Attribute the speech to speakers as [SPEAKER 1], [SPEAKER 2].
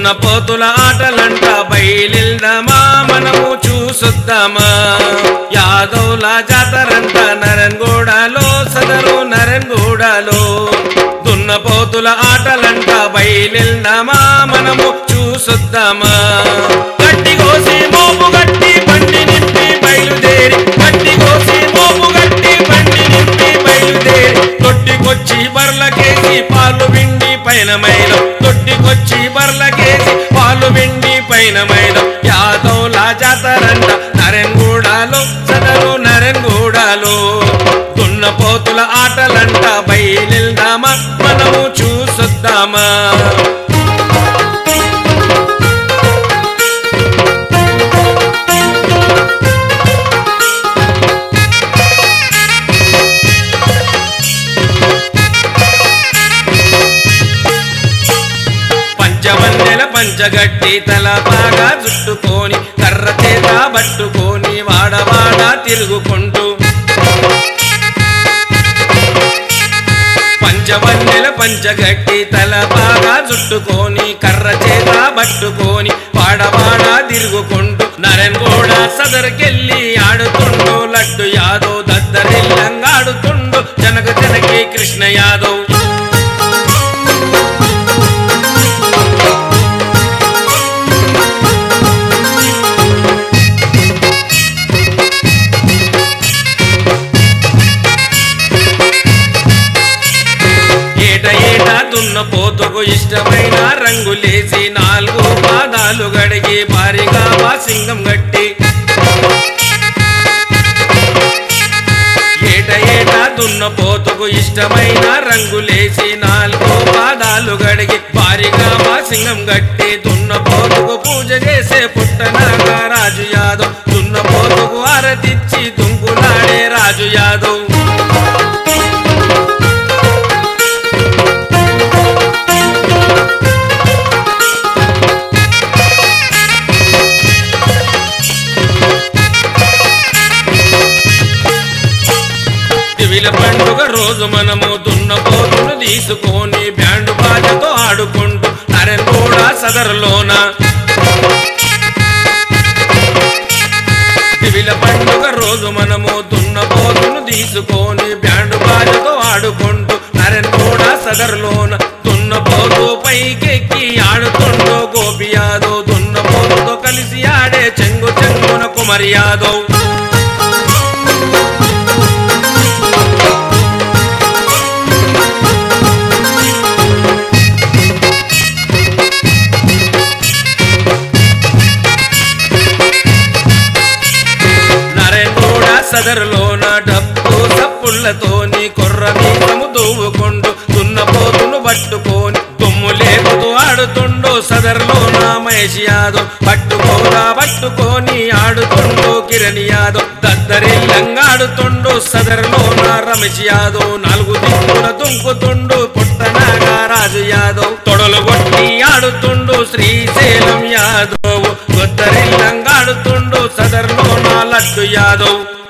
[SPEAKER 1] దున్న పోతుల ఆటలంట బయలుదామా మనము చూసొద్దామా యాదవుల జాతరంట నరన్గూడలో సదరు నరన్గూడలో దున్న పోతుల ఆటలంట బయలుదామా మనము చూసొద్దామా గట్టి కోసి మోపు గట్టి బండి నింపి బయలుదేరి గట్టి కోసి మోపు గట్టి బండి నింపి బయలుదేరి తొట్టికొచ్చి బర్లకేసి పాలు విండి పైన మైలం తొట్టికొచ్చి బర్లకేసి పాలు విండి పైన మైలం యాదవుల జాతరంట నరెన్గూడలో సదరు నరెన్గూడలో దున్నపోతుల ఆటలంట బయలుదామా మనము చూసొద్దామా పంచవన్నెల పంచగట్టి తల బాగా చుట్టుకొని కర్ర చేత పట్టుకొని వాడవాడ తిరుగుకుంటూ పంచవన్నెల పంచగట్టి తల బాగా చుట్టుకొని కర్ర చేత పట్టుకొని వాడవాడ తిరుగుకుంటూ నరేన్ కూడా సదరికెళ్ళి ఆడుతుండు లడ్డు యాదవ్ దద్దరిల్లంగా ఆడుతుండు జనక జనకి కృష్ణ యాదవ్ ఏట ఏట దున్న పోతుకు ఇష్టమైన రంగులేసి నాలుగు పాదాలు గడిగి భారీగా సింగం గట్టి ఏట ఏట దున్న పోతుకు ఇష్టమైన రంగులేసి నాలుగు పాదాలు గడిగి భారీగా సింగం గట్టి దున్న పోతుకు పూజ చేసే పుట్టనాగా రాజు యాదవ్ దున్న పోతుకు ఆరతిచ్చి దుంకులాడే రాజు యాదవ్ దివిల పండుగ రోజు మనము దున్నపోతును తీసుకొని బ్యాండు బాజతో ఆడుకుంటూ నరెన్ కూడా సదరులోన దివిల పండుగ రోజు మనము దున్నపోతును తీసుకొని బ్యాండు బాజతో ఆడుకుంటూ నరెన్ కూడా సదరులోన దున్నపోతు పైకెక్కి ఆడుతుండో గోపి యాదవ్ దున్నపోతుతో కలిసి ఆడే చెంగు చెంగున కుమరి యాదవ్ నరేంద్రుడ సదరులోన డబ్బు సప్పుళ్లతోని కొర్ర మీసము దూవుకుంటూ దున్నపోతును పట్టుకొని దుమ్ము లేపుతూ ఆడుతుండో సదరులోన మహేష్ యాదవ్ పట్టుకోరా పట్టుకొని ఆడుతుండో కిరణ్ యాదవ్ దద్దరిల్లంగా ఆడుతుండో సదరులోన రమేష్ యాదవ్ నాలుగు దిక్కుల దుంకుతుండు పుట్టనాగా రాజు యాదవ్ తొడలు కొట్టి ఆడుతుండు శ్రీశైలం యాదవ్ గొద్దరిల్లంగా ఆడుతుండు సదర్లో నా లడ్డు యాదవ్